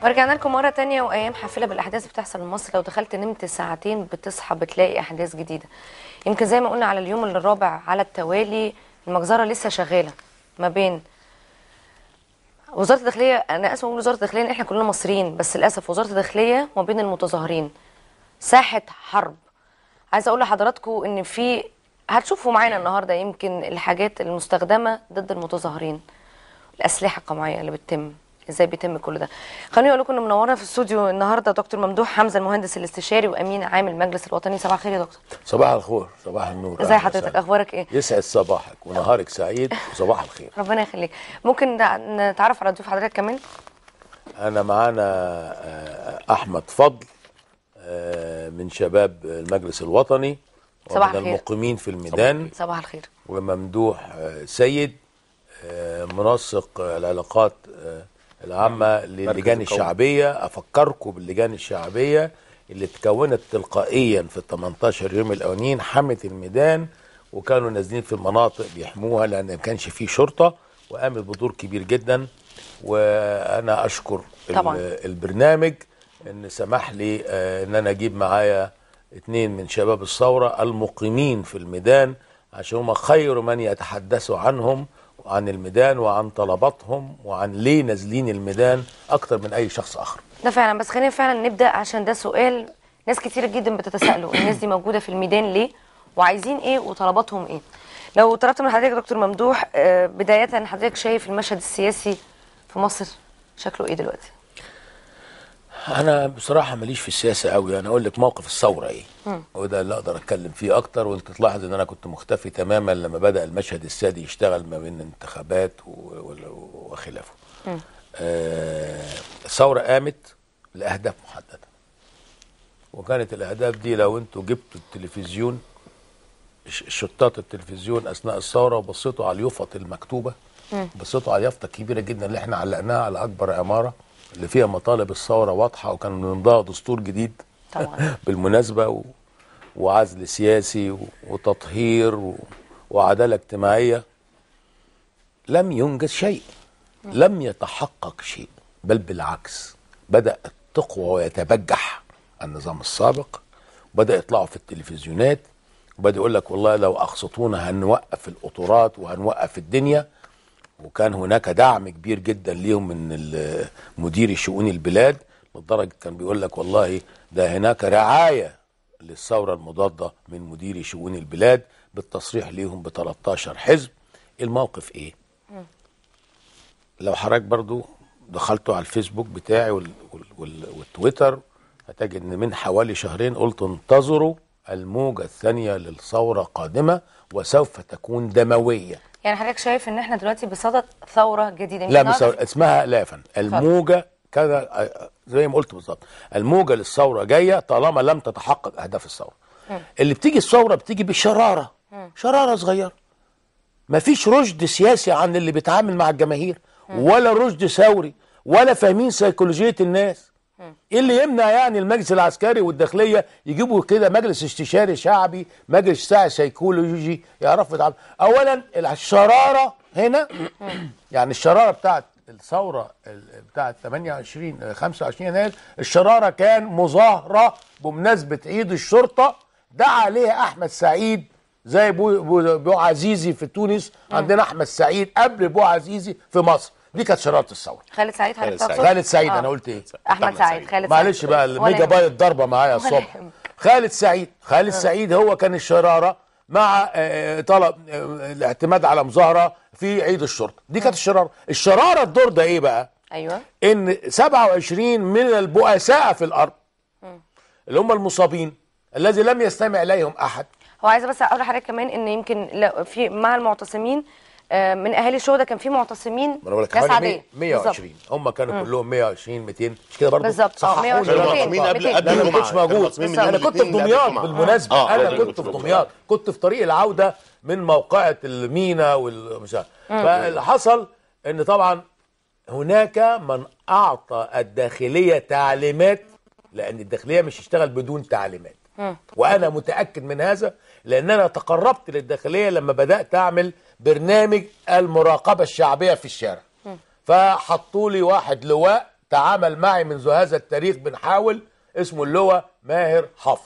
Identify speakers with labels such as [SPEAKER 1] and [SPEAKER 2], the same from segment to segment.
[SPEAKER 1] ورجعنا لكم مرة تانية وأيام حافلة بالأحداث بتحصل في مصر لو دخلت نمت ساعتين بتصحى بتلاقي أحداث جديدة يمكن زي ما قلنا على اليوم الرابع على التوالي المجزرة لسه شغالة ما بين وزارة الداخلية أنا آسفة أقول وزارة الداخلية إن إحنا كلنا مصريين بس للأسف وزارة الداخلية وما بين المتظاهرين ساحة حرب عايزة أقول لحضراتكم إن في هتشوفوا معانا النهاردة يمكن الحاجات المستخدمة ضد المتظاهرين الأسلحة القمعية اللي بتتم ازاي بيتم كل ده خليني اقول لكم ان منورنا في الاستوديو النهارده دكتور ممدوح حمزه المهندس الاستشاري وامين عام المجلس الوطني صباح الخير يا دكتور
[SPEAKER 2] صباح الخير صباح النور
[SPEAKER 1] ازي
[SPEAKER 2] أهلا
[SPEAKER 1] حضرتك
[SPEAKER 2] وسهلا.
[SPEAKER 1] اخبارك ايه
[SPEAKER 2] يسعد صباحك ونهارك سعيد وصباح الخير
[SPEAKER 1] ربنا يخليك ممكن نع- نتعرف على ضيوف حضرتك كمان
[SPEAKER 2] انا معانا آه، احمد فضل آه، من شباب المجلس الوطني
[SPEAKER 1] صباح
[SPEAKER 2] ومن
[SPEAKER 1] الخير.
[SPEAKER 2] المقيمين في الميدان
[SPEAKER 1] صباح الخير
[SPEAKER 2] وممدوح آه، سيد آه، منسق آه، العلاقات آه، العامة للجان
[SPEAKER 3] القومي.
[SPEAKER 2] الشعبية أفكركم باللجان الشعبية اللي اتكونت تلقائيا في ال 18 يوم الأولانيين حمت الميدان وكانوا نازلين في المناطق بيحموها لأن ما كانش فيه شرطة وقامت بدور كبير جدا وأنا أشكر ال-
[SPEAKER 1] طبعاً.
[SPEAKER 2] البرنامج إن سمح لي آه، إن أنا أجيب معايا اتنين من شباب الثورة المقيمين في الميدان عشان هم خير من يتحدثوا عنهم وعن الميدان وعن طلباتهم وعن ليه نازلين الميدان أكتر من أي شخص آخر
[SPEAKER 1] ده فعلا بس خلينا فعلا نبدا عشان ده سؤال ناس كتير جدا بتتساءلوا الناس دي موجوده في الميدان ليه وعايزين ايه وطلباتهم ايه لو طلبت من حضرتك يا دكتور ممدوح آه، بدايه حضرتك شايف المشهد السياسي في مصر شكله ايه دلوقتي
[SPEAKER 2] أنا بصراحة ماليش في السياسة قوي أنا أقول لك موقف الثورة إيه وده اللي أقدر أتكلم فيه أكتر وأنت تلاحظ إن أنا كنت مختفي تماما لما بدأ المشهد السيادي يشتغل ما بين انتخابات و- و- وخلافه آه، الثورة قامت لأهداف محددة وكانت الأهداف دي لو أنتوا جبتوا التلفزيون ش- شطات التلفزيون أثناء الثورة وبصيتوا على اليافط المكتوبة بصيتوا على اليافطة الكبيرة جدا اللي احنا علقناها على أكبر عمارة اللي فيها مطالب الثورة واضحة وكان من ضمنها دستور جديد
[SPEAKER 1] طبعا
[SPEAKER 2] بالمناسبة و... وعزل سياسي و... وتطهير و... وعدالة اجتماعية لم ينجز شيء لم يتحقق شيء بل بالعكس بدأ تقوى ويتبجح النظام السابق بدأ يطلعوا في التلفزيونات وبدأ يقول لك والله لو أقسطونا هنوقف القطورات وهنوقف الدنيا وكان هناك دعم كبير جدا ليهم من ال- مدير شؤون البلاد لدرجه كان بيقول لك والله ده هناك رعايه للثوره المضاده من مدير شؤون البلاد بالتصريح ليهم ب 13 حزب الموقف ايه؟ لو حضرتك برضو دخلتوا على الفيسبوك بتاعي وال وال وال والتويتر هتجد ان من حوالي شهرين قلت انتظروا الموجه الثانيه للثوره قادمه وسوف تكون دمويه
[SPEAKER 1] يعني حضرتك شايف ان احنا دلوقتي بصدد ثوره جديده
[SPEAKER 2] لا
[SPEAKER 1] يمكن
[SPEAKER 2] مش
[SPEAKER 1] النهاردة-
[SPEAKER 2] اسمها لافا الموجه كذا آه، زي ما قلت بالظبط الموجه للثوره جايه طالما لم تتحقق اهداف الثوره اللي بتيجي الثوره بتيجي بشراره شراره صغيره ما فيش رشد سياسي عن اللي بيتعامل مع الجماهير ولا رشد ثوري ولا فاهمين سيكولوجيه الناس ايه اللي يمنع يعني المجلس العسكري والداخليه يجيبوا كده مجلس استشاري شعبي مجلس ساعي سيكولوجي يعرفوا يتعاملوا اولا الشراره هنا يعني الشراره بتاعت الثوره ال- بتاعت 28 آه، 25 يناير الشراره كان مظاهره بمناسبه عيد الشرطه دعا عليها احمد سعيد زي بو, بو, بو عزيزي في تونس عندنا احمد سعيد قبل بو عزيزي في مصر دي كانت شراره الثوره
[SPEAKER 1] خالد سعيد حضرتك
[SPEAKER 3] خالد سعيد.
[SPEAKER 1] تقصد؟
[SPEAKER 2] خالد سعيد
[SPEAKER 1] آه.
[SPEAKER 2] انا قلت ايه
[SPEAKER 1] احمد
[SPEAKER 3] أحمد
[SPEAKER 1] سعيد
[SPEAKER 3] سعيد.
[SPEAKER 1] خالد
[SPEAKER 2] معلش
[SPEAKER 1] سعيد.
[SPEAKER 2] بقى
[SPEAKER 1] ولا
[SPEAKER 2] الميجا
[SPEAKER 1] يهمك.
[SPEAKER 2] بايت ضربه معايا
[SPEAKER 1] ولا
[SPEAKER 2] الصبح
[SPEAKER 1] يهمك.
[SPEAKER 2] خالد سعيد خالد سعيد هو كان الشراره مع آه، طلب آه، الاعتماد على مظاهره في عيد الشرطه دي كانت الشراره الشراره الدور ده ايه بقى
[SPEAKER 1] ايوه
[SPEAKER 2] ان 27 من البؤساء في الارض اللي هم المصابين الذي لم يستمع اليهم احد
[SPEAKER 1] هو عايزه بس اقول لحضرتك كمان ان يمكن لا- في مع المعتصمين آه، من اهالي الشهداء كان في معتصمين
[SPEAKER 2] ما انا بقول لك
[SPEAKER 1] ناس
[SPEAKER 2] حوالي
[SPEAKER 1] عاديه
[SPEAKER 2] 100 120 هم كانوا كلهم 120 200 مش كده برضه
[SPEAKER 1] بالظبط، آه،
[SPEAKER 2] صححوا لي
[SPEAKER 1] 120
[SPEAKER 2] الرقم.
[SPEAKER 3] كانوا معصومين قبل
[SPEAKER 1] 200.
[SPEAKER 3] قبل
[SPEAKER 2] لا انا ما
[SPEAKER 3] الجمعة.
[SPEAKER 2] كنتش
[SPEAKER 3] كانوا
[SPEAKER 2] موجود
[SPEAKER 3] معصومين من
[SPEAKER 2] انا
[SPEAKER 3] يوم
[SPEAKER 2] كنت في
[SPEAKER 3] الاثنين قبل
[SPEAKER 2] دمياط
[SPEAKER 3] الجمعة.
[SPEAKER 2] بالمناسبه
[SPEAKER 3] آه،
[SPEAKER 2] انا
[SPEAKER 3] آه،
[SPEAKER 2] كنت في دمياط كنت في طريق العوده من موقعة المينا والمش عارف. فاللي حصل ان طبعا هناك من اعطى الداخليه تعليمات لان الداخليه مش هتشتغل بدون تعليمات وانا متاكد من هذا لان انا تقربت للداخليه لما بدات اعمل برنامج المراقبه الشعبيه في الشارع فحطوا لي واحد لواء تعامل معي منذ هذا التاريخ بنحاول اسمه اللواء ماهر حافظ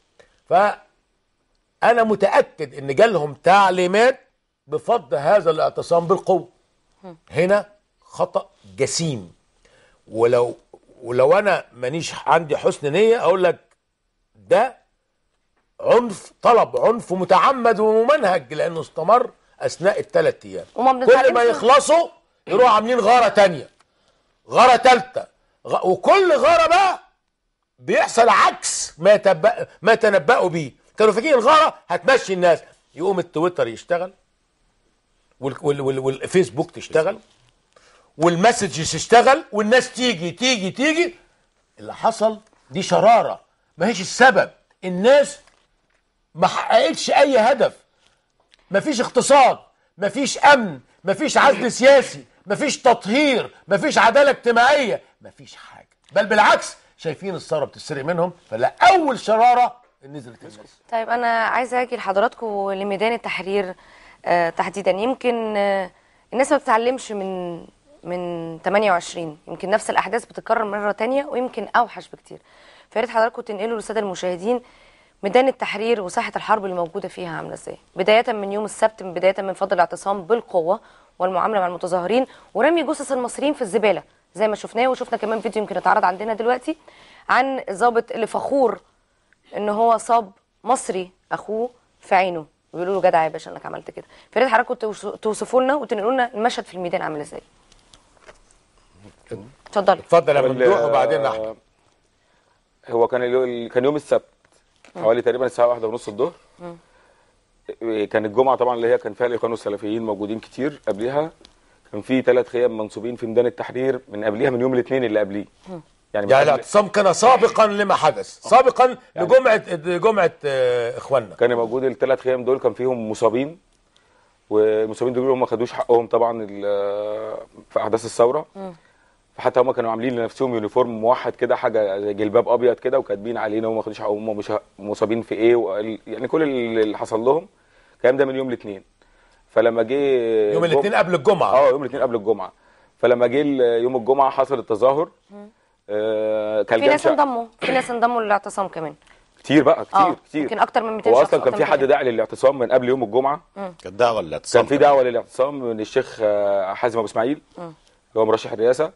[SPEAKER 2] فأنا متأكد إن جالهم تعليمات بفض هذا الاعتصام بالقوة هنا خطأ جسيم ولو ولو أنا مانيش عندي حسن نية أقول لك ده عنف طلب عنف متعمد وممنهج لأنه استمر أثناء الثلاث أيام
[SPEAKER 1] وما
[SPEAKER 2] كل ما
[SPEAKER 1] بنتعلمش-
[SPEAKER 2] يخلصوا يروحوا عاملين غارة تانية غارة تالتة غ... وكل غارة بقى بيحصل عكس ما يتبق... ما تنبأوا بيه كانوا فاكرين الغارة هتمشي الناس يقوم التويتر يشتغل وال... وال... وال... والفيسبوك تشتغل والمسج تشتغل والناس تيجي تيجي تيجي اللي حصل دي شرارة ما هيش السبب الناس ما حققتش اي هدف مفيش اقتصاد مفيش امن مفيش عدل سياسي مفيش تطهير مفيش عداله اجتماعيه مفيش حاجه بل بالعكس شايفين الثوره بتسرق منهم فلا اول شراره نزلت الناس
[SPEAKER 1] طيب انا عايزه اجي لحضراتكم لميدان التحرير آه تحديدا يمكن آه الناس ما بتتعلمش من من 28 يمكن نفس الاحداث بتتكرر مره تانية ويمكن اوحش بكتير فيا ريت حضراتكم تنقلوا للساده المشاهدين ميدان التحرير وساحه الحرب اللي موجوده فيها عامله ازاي بدايه من يوم السبت من بدايه من فضل الاعتصام بالقوه والمعامله مع المتظاهرين ورمي جثث المصريين في الزباله زي ما شفناه وشفنا كمان فيديو يمكن اتعرض عندنا دلوقتي عن الضابط اللي فخور ان هو صاب مصري اخوه في عينه ويقولوا له جدع يا باشا انك عملت كده فيا ريت حضراتكم توص- توصفوا لنا وتنقلوا لنا المشهد في الميدان عامل ازاي اتفضلوا
[SPEAKER 2] اتفضل يا
[SPEAKER 3] وال-
[SPEAKER 2] ممدوح وبعدين احمد
[SPEAKER 3] هو كان اليو- كان يوم السبت حوالي تقريبا الساعه واحدة ونص الظهر إيه، كان الجمعه طبعا اللي هي كان فيها الاخوان والسلفيين موجودين كتير قبليها كان في ثلاث خيام منصوبين في ميدان التحرير من قبليها من يوم الاثنين اللي قبليه يعني
[SPEAKER 2] يعني
[SPEAKER 3] من قبل-
[SPEAKER 2] الاعتصام كان سابقا لما حدث سابقا لجمعه جمعه آه، اخواننا
[SPEAKER 3] كان موجود الثلاث خيام دول كان فيهم مصابين والمصابين دول هم ما خدوش حقهم طبعا ال- في احداث الثوره فحتى هم كانوا عاملين لنفسهم يونيفورم موحد كده حاجه زي جلباب ابيض كده وكاتبين علينا وما خدوش حقهم هم مش مصابين في ايه وقال- يعني كل اللي حصل لهم الكلام ده من يوم الاثنين فلما جه
[SPEAKER 2] يوم
[SPEAKER 3] جم-
[SPEAKER 2] الاثنين قبل الجمعه
[SPEAKER 3] اه يوم الاثنين قبل الجمعه فلما جه ال- يوم الجمعه حصل التظاهر آه كان
[SPEAKER 1] في ناس
[SPEAKER 3] جنش-
[SPEAKER 1] انضموا في ناس انضموا للاعتصام كمان
[SPEAKER 3] كتير بقى كتير
[SPEAKER 1] اه
[SPEAKER 3] كتير
[SPEAKER 1] يمكن اكتر من 200
[SPEAKER 3] هو
[SPEAKER 1] شخص
[SPEAKER 3] اصلا كان
[SPEAKER 1] أكتر
[SPEAKER 3] في
[SPEAKER 1] من
[SPEAKER 3] حد
[SPEAKER 1] كده.
[SPEAKER 3] داعي للاعتصام من قبل يوم الجمعه
[SPEAKER 4] كانت دعوه للاعتصام
[SPEAKER 3] كان في دعوه للاعتصام من الشيخ آه، حازم ابو اسماعيل اللي هو مرشح الرئاسه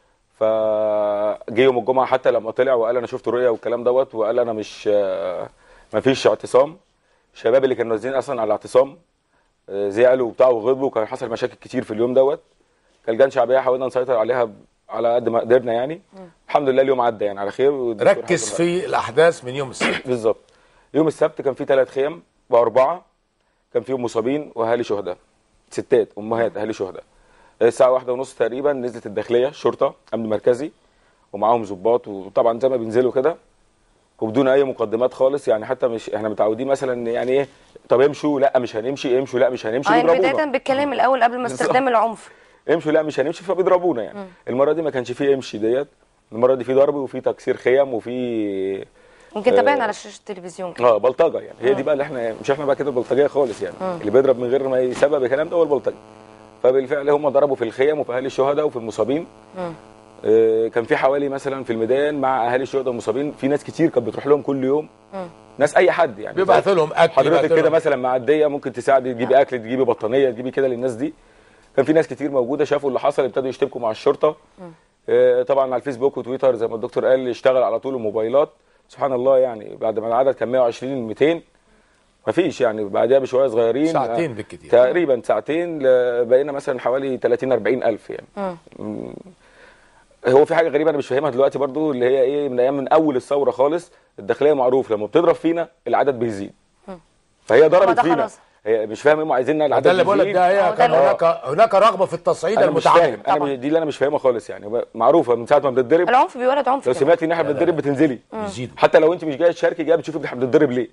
[SPEAKER 3] فجه يوم الجمعه حتى لما طلع وقال انا شفت رؤيه والكلام دوت وقال انا مش آه، ما فيش اعتصام الشباب اللي كانوا نازلين اصلا على الاعتصام آه، زعلوا وبتاع وغضبوا وكان حصل مشاكل كتير في اليوم دوت كان لجان شعبيه حاولنا نسيطر عليها ب- على قد ما قدرنا يعني الحمد لله اليوم عدى يعني على خير والدكتور
[SPEAKER 2] ركز
[SPEAKER 3] حازم-
[SPEAKER 2] في الاحداث من يوم السبت
[SPEAKER 3] بالظبط يوم السبت كان في ثلاث خيم واربعه كان فيهم مصابين واهالي شهداء ستات امهات اهالي شهداء الساعه واحدة ونص تقريبا نزلت الداخليه شرطه امن مركزي ومعاهم ضباط وطبعا زي ما بينزلوا كده وبدون اي مقدمات خالص يعني حتى مش احنا متعودين مثلا يعني ايه طب امشوا لا مش هنمشي امشوا لا مش هنمشي
[SPEAKER 1] اه يعني
[SPEAKER 3] بيضربونا.
[SPEAKER 1] بدايه بالكلام الاول قبل ما
[SPEAKER 3] بالظبط.
[SPEAKER 1] استخدام العنف
[SPEAKER 3] امشوا لا مش هنمشي فبيضربونا يعني المره دي ما كانش فيه امشي ديت المره دي في ضرب وفي تكسير خيم وفي
[SPEAKER 1] يمكن
[SPEAKER 3] آه.
[SPEAKER 1] تابعنا على شاشه التلفزيون كده
[SPEAKER 3] اه بلطجه يعني هي دي بقى اللي احنا مش احنا بقى كده بلطجيه خالص يعني اللي بيضرب من غير ما يسبب الكلام ده هو البلطجي فبالفعل هم ضربوا في الخيم وفي اهالي الشهداء وفي المصابين آه كان في حوالي مثلا في الميدان مع اهالي الشهداء والمصابين في ناس كتير كانت بتروح لهم كل يوم ناس اي حد يعني
[SPEAKER 2] بيبعت لهم اكل
[SPEAKER 3] حضرتك
[SPEAKER 2] بيبعت
[SPEAKER 3] كده
[SPEAKER 2] لهم-
[SPEAKER 3] مثلا معديه ممكن تساعدي تجيبي اكل تجيبي بطانيه تجيبي كده للناس دي كان في ناس كتير موجوده شافوا اللي حصل ابتدوا يشتبكوا مع الشرطه آه، طبعا على الفيسبوك وتويتر زي ما الدكتور قال اشتغل على طول الموبايلات سبحان الله يعني بعد ما العدد كان 120 200 مفيش يعني بعدها بشويه صغيرين
[SPEAKER 2] ساعتين
[SPEAKER 3] آه،
[SPEAKER 2] بالكتير.
[SPEAKER 3] تقريبا ساعتين ل- بقينا مثلا حوالي 30 40 الف يعني مم. هو في حاجه غريبه انا مش فاهمها دلوقتي برضو اللي هي ايه من ايام من اول الثوره خالص الداخليه معروف لما بتضرب فينا العدد بيزيد فهي
[SPEAKER 1] هو
[SPEAKER 3] ضربت
[SPEAKER 1] ده
[SPEAKER 3] فينا
[SPEAKER 1] خلاص.
[SPEAKER 3] هي مش فاهم هم عايزيننا العدد
[SPEAKER 2] ده اللي بقول لك
[SPEAKER 3] يزيد.
[SPEAKER 2] ده هي
[SPEAKER 1] هو ده
[SPEAKER 2] كان
[SPEAKER 1] اللي-
[SPEAKER 2] هناك هناك رغبه في التصعيد
[SPEAKER 3] انا مش
[SPEAKER 2] المتعمد
[SPEAKER 3] فاهم انا
[SPEAKER 1] طبعاً.
[SPEAKER 3] مش- دي اللي انا مش فاهمها خالص يعني معروفه من ساعه ما بنتضرب
[SPEAKER 1] العنف بيولد عنف
[SPEAKER 3] لو
[SPEAKER 1] كده.
[SPEAKER 3] سمعتي ان احنا بنتضرب بتنزلي
[SPEAKER 2] يزيد
[SPEAKER 3] حتى لو انت مش جايه تشاركي جايه بتشوفي احنا بنتضرب ليه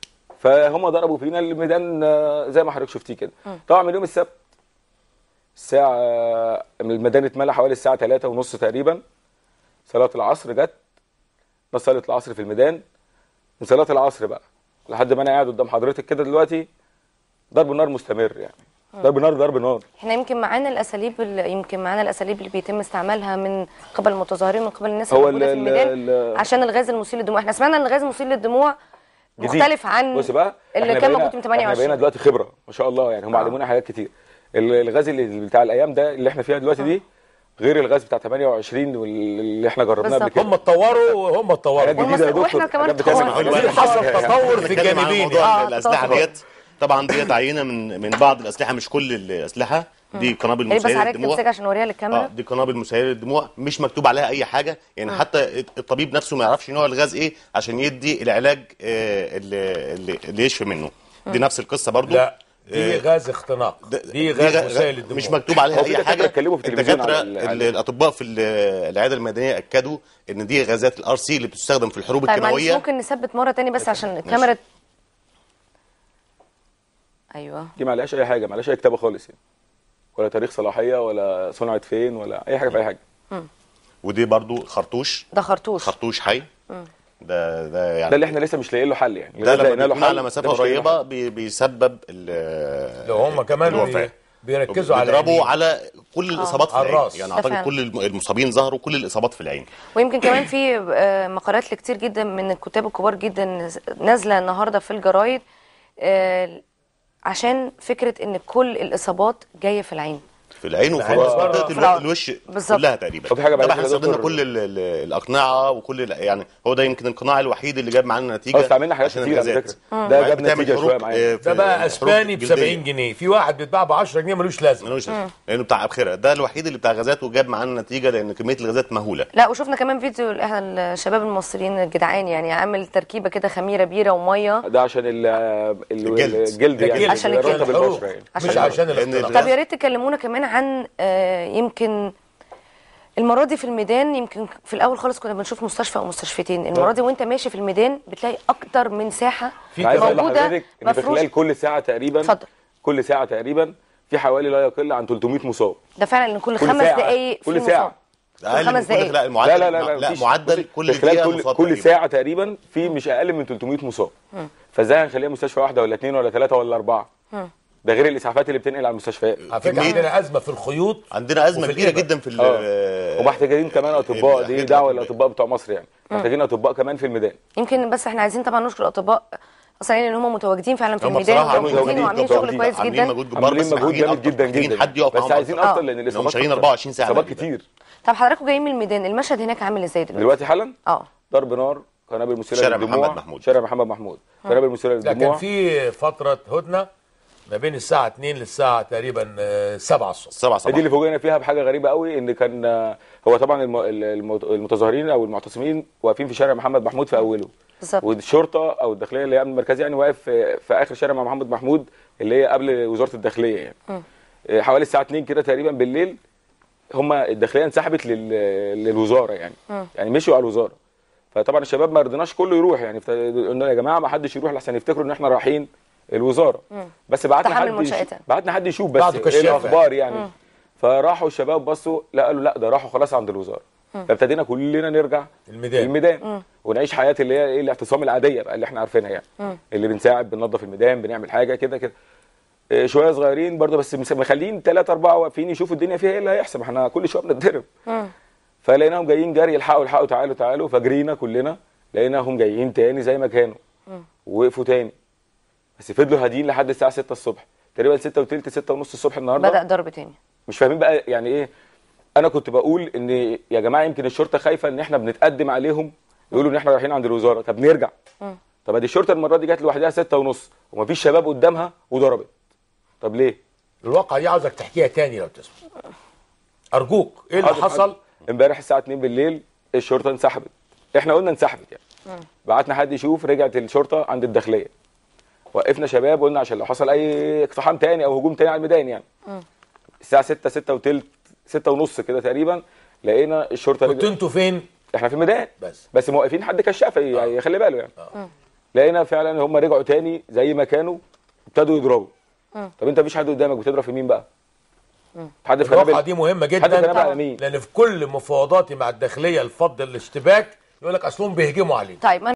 [SPEAKER 3] فهم ضربوا فينا الميدان آه، زي ما حضرتك شفتيه كده طبعا من يوم السبت الساعه الميدان اتملى حوالي الساعه 3 ونص تقريبا صلاه العصر جت ناس صلاه العصر في الميدان من صلاه العصر بقى لحد ما انا قاعد قدام حضرتك كده دلوقتي ضرب النار مستمر يعني ضرب نار ضرب نار
[SPEAKER 1] احنا يمكن معانا الاساليب اللي يمكن معانا الاساليب اللي بيتم استعمالها من قبل المتظاهرين من قبل الناس
[SPEAKER 3] هو
[SPEAKER 1] اللي موجوده في
[SPEAKER 3] ال-
[SPEAKER 1] الميدان
[SPEAKER 3] ال-
[SPEAKER 1] عشان الغاز المسيل للدموع احنا سمعنا ان الغاز المسيل للدموع
[SPEAKER 3] جديد.
[SPEAKER 1] مختلف عن
[SPEAKER 3] بص بقى
[SPEAKER 1] اللي
[SPEAKER 3] إحنا
[SPEAKER 1] كان
[SPEAKER 3] بقينا-
[SPEAKER 1] موجود من
[SPEAKER 3] احنا بقينا
[SPEAKER 1] 28
[SPEAKER 3] دلوقتي خبره ما شاء الله يعني هم
[SPEAKER 1] آه.
[SPEAKER 3] علمونا حاجات كتير ال- الغاز اللي بتاع الايام ده اللي احنا فيها دلوقتي دي غير الغاز بتاع 28 واللي احنا جربناه قبل
[SPEAKER 1] بالظبط.
[SPEAKER 3] كده
[SPEAKER 2] هم اتطوروا وهم اتطوروا
[SPEAKER 3] حاجات جديده يا
[SPEAKER 1] والمس-
[SPEAKER 3] دكتور
[SPEAKER 1] وإحنا كمان
[SPEAKER 3] حاجات بتعمل
[SPEAKER 1] اتطورنا.
[SPEAKER 3] حاجات
[SPEAKER 2] دي حصل
[SPEAKER 3] جديدة.
[SPEAKER 2] تطور في
[SPEAKER 4] نتكلم عن
[SPEAKER 2] الجانبين
[SPEAKER 4] موضوع
[SPEAKER 1] آه،
[SPEAKER 4] الاسلحه
[SPEAKER 1] تطور.
[SPEAKER 4] ديت طبعا ديت عينه من من بعض الاسلحه مش كل الاسلحه دي قنابل
[SPEAKER 1] يعني بس
[SPEAKER 4] مسيله
[SPEAKER 1] حضرتك
[SPEAKER 4] للدموع
[SPEAKER 1] تمسكها عشان نوريها
[SPEAKER 4] اه
[SPEAKER 1] للكاميرا
[SPEAKER 4] دي قنابل مسيله للدموع مش مكتوب عليها اي حاجه يعني حتى الطبيب نفسه ما يعرفش نوع الغاز ايه عشان يدي العلاج آه، اللي, اللي, اللي يشفي منه دي نفس القصه برضو
[SPEAKER 2] لا دي
[SPEAKER 4] آه،
[SPEAKER 2] غاز اختناق
[SPEAKER 4] ده-
[SPEAKER 2] دي غاز
[SPEAKER 4] غ-
[SPEAKER 2] مسيل للدموع
[SPEAKER 4] مش مكتوب عليها
[SPEAKER 3] هو في
[SPEAKER 4] اي
[SPEAKER 3] دكاترة
[SPEAKER 4] حاجه
[SPEAKER 3] اتكلموا في التلفزيون
[SPEAKER 4] الدكاتره
[SPEAKER 3] على ال-
[SPEAKER 4] ال- الاطباء في ال- العياده المدنيه اكدوا ان دي غازات الار سي اللي بتستخدم في الحروب
[SPEAKER 1] طيب معلش
[SPEAKER 4] الكيماويه
[SPEAKER 1] ممكن نثبت مره تاني بس عشان الكاميرا ايوه
[SPEAKER 3] دي ما عليهاش اي حاجه ما عليهاش اي كتابه خالص يعني ولا تاريخ صلاحيه ولا صنعت فين ولا اي حاجه في اي حاجه
[SPEAKER 4] ودي برضو خرطوش
[SPEAKER 1] ده خرطوش
[SPEAKER 4] خرطوش حي ده ده يعني
[SPEAKER 3] ده اللي احنا لسه مش لاقيين له حل يعني
[SPEAKER 4] ده
[SPEAKER 3] لغاية
[SPEAKER 4] لما
[SPEAKER 3] لقينا له
[SPEAKER 4] بيكون
[SPEAKER 3] حل،
[SPEAKER 4] على
[SPEAKER 3] ده
[SPEAKER 4] مسافه
[SPEAKER 3] مش لاقيين له
[SPEAKER 4] قريبه
[SPEAKER 3] حل.
[SPEAKER 4] بي بيسبب ال-
[SPEAKER 2] لو هم كمان
[SPEAKER 4] الوفاة.
[SPEAKER 2] بي- بيركزوا على
[SPEAKER 4] بيضربوا
[SPEAKER 2] العينين.
[SPEAKER 4] على كل الاصابات في
[SPEAKER 2] على
[SPEAKER 4] العين
[SPEAKER 2] الراس.
[SPEAKER 4] يعني
[SPEAKER 1] ده
[SPEAKER 4] اعتقد
[SPEAKER 1] فعلا.
[SPEAKER 4] كل الم- المصابين ظهروا كل الاصابات في العين
[SPEAKER 1] ويمكن كمان في آه، مقالات لكتير جدا من الكتاب الكبار جدا نازله النهارده في الجرايد آه، عشان فكره ان كل الاصابات جايه في العين
[SPEAKER 4] في العين
[SPEAKER 2] العين
[SPEAKER 4] وخلاص
[SPEAKER 2] بره.
[SPEAKER 4] منطقه
[SPEAKER 1] في
[SPEAKER 4] الو-
[SPEAKER 1] العين.
[SPEAKER 4] الوش
[SPEAKER 1] بالظبط.
[SPEAKER 4] كلها تقريبا
[SPEAKER 3] طب في حاجة
[SPEAKER 4] طبعا
[SPEAKER 3] بعد
[SPEAKER 4] احنا
[SPEAKER 3] كده يا
[SPEAKER 4] استخدمنا
[SPEAKER 3] دكتور؟
[SPEAKER 4] كل ال- ال- الاقنعه وكل ال- يعني هو ده يمكن القناع الوحيد اللي جاب معانا نتيجه
[SPEAKER 3] اه استعملنا حاجات
[SPEAKER 4] عشان
[SPEAKER 3] كتير على
[SPEAKER 4] الغازات.
[SPEAKER 3] فكره ده جاب
[SPEAKER 4] بتعمل
[SPEAKER 3] نتيجه
[SPEAKER 4] حروق،
[SPEAKER 3] شويه معايا
[SPEAKER 4] آه، في
[SPEAKER 2] ده بقى
[SPEAKER 4] حروق
[SPEAKER 2] اسباني ب
[SPEAKER 4] جلدية.
[SPEAKER 2] 70 جنيه في واحد بيتباع ب 10 جنيه ملوش لازمه
[SPEAKER 4] ملوش لازمة. لانه بتاع ابخره ده الوحيد اللي بتاع غازات وجاب معانا نتيجه لان كميه الغازات مهوله
[SPEAKER 1] لا وشفنا كمان فيديو لأحد الشباب المصريين الجدعان يعني عامل تركيبه كده خميره بيره وميه
[SPEAKER 3] ده عشان ال ال-
[SPEAKER 4] الجلد.
[SPEAKER 3] الجلد يعني
[SPEAKER 2] الجلد.
[SPEAKER 1] عشان
[SPEAKER 3] اللي
[SPEAKER 1] الجلد.
[SPEAKER 3] يرطب
[SPEAKER 2] الحروق.
[SPEAKER 3] البشره يعني
[SPEAKER 1] عشان
[SPEAKER 2] مش عشان
[SPEAKER 4] لأن
[SPEAKER 2] الاختناق
[SPEAKER 1] طب يا ريت تكلمونا كمان عن آه، يمكن المره دي في الميدان يمكن في الاول خالص كنا بنشوف مستشفى او مستشفيتين المره دي وانت ماشي في الميدان بتلاقي اكتر من ساحه
[SPEAKER 2] في
[SPEAKER 3] عايز اقول
[SPEAKER 1] موجوده
[SPEAKER 3] لحضرتك ان في
[SPEAKER 1] مفروش
[SPEAKER 3] خلال كل ساعه تقريبا
[SPEAKER 1] اتفضل.
[SPEAKER 3] كل ساعه تقريبا في حوالي لا يقل عن 300 مصاب
[SPEAKER 1] ده فعلا ان كل
[SPEAKER 3] كل
[SPEAKER 1] خمس
[SPEAKER 3] ساعة.
[SPEAKER 1] دقائق
[SPEAKER 3] كل
[SPEAKER 1] في
[SPEAKER 3] ساعة.
[SPEAKER 1] مصاب
[SPEAKER 4] اقل من
[SPEAKER 1] خمس
[SPEAKER 4] كل
[SPEAKER 1] دقايق.
[SPEAKER 4] لا المعدل
[SPEAKER 3] لا لا لا
[SPEAKER 4] لا
[SPEAKER 3] مفيش.
[SPEAKER 4] معدل
[SPEAKER 3] بصي،
[SPEAKER 4] كل
[SPEAKER 3] في خلال
[SPEAKER 4] دقيقه
[SPEAKER 3] كل,
[SPEAKER 4] مصاب
[SPEAKER 3] كل
[SPEAKER 4] تقريباً.
[SPEAKER 3] ساعه تقريبا في مش اقل من 300 مصاب فازاي هنخليها مستشفى واحده ولا اثنين ولا ثلاثه ولا اربعه ده غير الاسعافات اللي بتنقل على المستشفيات
[SPEAKER 2] على فكره
[SPEAKER 4] كمية-
[SPEAKER 2] عندنا ازمه في الخيوط
[SPEAKER 4] عندنا ازمه
[SPEAKER 2] وفي
[SPEAKER 4] كبيره
[SPEAKER 2] الإبر.
[SPEAKER 4] جدا في ال-
[SPEAKER 3] اه ومحتاجين كمان اطباء دي
[SPEAKER 4] الأخير
[SPEAKER 3] دعوه
[SPEAKER 4] الأطباء.
[SPEAKER 3] للاطباء بتوع مصر يعني محتاجين اطباء كمان في الميدان
[SPEAKER 1] يمكن بس احنا عايزين طبعا نشكر الاطباء اصلا ان هم متواجدين فعلا في
[SPEAKER 4] هم
[SPEAKER 1] الميدان
[SPEAKER 4] بصراحه
[SPEAKER 3] عاملين
[SPEAKER 1] وموجودين
[SPEAKER 3] مجهود
[SPEAKER 1] وعاملين
[SPEAKER 3] جدا،
[SPEAKER 1] شغل كويس
[SPEAKER 4] عاملين
[SPEAKER 1] جدا
[SPEAKER 4] مجهود جبار
[SPEAKER 3] عاملين
[SPEAKER 4] بس
[SPEAKER 3] مجهود
[SPEAKER 4] محتاجين
[SPEAKER 3] جامد
[SPEAKER 4] أكتر.
[SPEAKER 3] جدا
[SPEAKER 4] محتاجين
[SPEAKER 3] جدا
[SPEAKER 4] حد يقف
[SPEAKER 3] بس
[SPEAKER 4] معاهم
[SPEAKER 3] عايزين
[SPEAKER 4] أكتر.
[SPEAKER 3] اكتر لان
[SPEAKER 4] لو
[SPEAKER 3] الاصابات
[SPEAKER 4] شغالين
[SPEAKER 3] أكتر.
[SPEAKER 4] 24 ساعه
[SPEAKER 3] اصابات
[SPEAKER 4] بالليل.
[SPEAKER 3] كتير
[SPEAKER 1] طب حضراتكم جايين من الميدان المشهد هناك عامل ازاي دلوقتي
[SPEAKER 3] دلوقتي حالا
[SPEAKER 1] اه
[SPEAKER 3] ضرب نار قنابل مسيله
[SPEAKER 4] شارع
[SPEAKER 3] للدموع
[SPEAKER 4] محمد محمود.
[SPEAKER 3] شارع محمد محمود قنابل مسيله
[SPEAKER 2] لا كان
[SPEAKER 3] للدموع
[SPEAKER 2] في فتره هدنه ما بين الساعه 2 للساعه تقريبا آه، 7 الصبح
[SPEAKER 4] 7
[SPEAKER 3] دي
[SPEAKER 4] صباحا
[SPEAKER 3] اللي فوجئنا فيها بحاجه غريبه قوي ان كان آه، هو طبعا الم- الم- المتظاهرين او المعتصمين واقفين في شارع محمد محمود في اوله
[SPEAKER 1] بالظبط
[SPEAKER 3] والشرطه او الداخليه اللي هي الامن المركزي يعني واقف في, في اخر شارع مع محمد محمود اللي هي قبل وزاره الداخليه يعني آه، حوالي الساعه 2 كده تقريبا بالليل هم الداخليه انسحبت لل... للوزاره يعني يعني مشوا على الوزاره فطبعا الشباب ما رضيناش كله يروح يعني فت- قلنا يا جماعه ما حدش يروح لحسن يفتكروا ان احنا رايحين الوزاره بس بعتنا
[SPEAKER 1] تحمل
[SPEAKER 3] حد يش...
[SPEAKER 1] منشآتها.
[SPEAKER 3] بعتنا حد يشوف بس
[SPEAKER 2] بعتوا
[SPEAKER 3] ايه
[SPEAKER 2] كشافة.
[SPEAKER 3] الاخبار يعني فراحوا الشباب بصوا لا قالوا لا ده راحوا خلاص عند الوزاره فابتدينا كلنا نرجع
[SPEAKER 2] الميدان.
[SPEAKER 3] الميدان ونعيش حياه اللي هي ايه الاعتصام العاديه بقى اللي احنا عارفينها يعني اللي بنساعد بننظف الميدان بنعمل حاجه كده كده إيه، شويه صغيرين برضه بس مس- مخلين ثلاثه اربعه واقفين يشوفوا الدنيا فيها ايه اللي هيحصل ما احنا كل شويه بنتضرب فلقيناهم جايين جري الحقوا الحقوا تعالوا تعالوا فجرينا كلنا لقيناهم جايين تاني زي ما كانوا ووقفوا تاني بس فضلوا هاديين لحد الساعه 6 الصبح تقريبا 6 وثلث 6 ونص الصبح النهارده
[SPEAKER 1] بدا ضرب تاني
[SPEAKER 3] مش فاهمين بقى يعني ايه انا كنت بقول ان يا جماعه يمكن الشرطه خايفه ان احنا بنتقدم عليهم يقولوا ان احنا رايحين عند الوزاره طب نرجع طب ادي الشرطه المره دي جت لوحدها ستة ونص ومفيش شباب قدامها وضربت طب ليه
[SPEAKER 2] الواقعه دي عاوزك تحكيها تاني لو تسمع ارجوك ايه اللي
[SPEAKER 3] حاضر،
[SPEAKER 2] حصل
[SPEAKER 3] حاضر. امبارح الساعه 2 بالليل الشرطه انسحبت احنا قلنا انسحبت يعني بعتنا حد يشوف رجعت الشرطه عند الداخليه وقفنا شباب قلنا عشان لو حصل اي اقتحام تاني او هجوم تاني على الميدان يعني الساعه 6 6 وثلث 6 ونص كده تقريبا لقينا الشرطه
[SPEAKER 2] كنتوا
[SPEAKER 3] رجعت
[SPEAKER 2] انتوا فين
[SPEAKER 3] احنا في الميدان
[SPEAKER 2] بس
[SPEAKER 3] بس موقفين حد كشاف يعني يخلي باله يعني لقينا فعلا هم رجعوا تاني زي ما كانوا ابتدوا يضربوا طب انت مفيش حد قدامك بتضرب في مين بقى؟ حد في
[SPEAKER 2] الواقعه
[SPEAKER 3] قنابل
[SPEAKER 2] دي مهمه
[SPEAKER 3] حد في قنابل
[SPEAKER 2] جدا
[SPEAKER 3] على مين؟
[SPEAKER 2] لان في كل مفاوضاتي مع الداخليه الفض الاشتباك يقول لك اصلهم بيهجموا علينا
[SPEAKER 1] طيب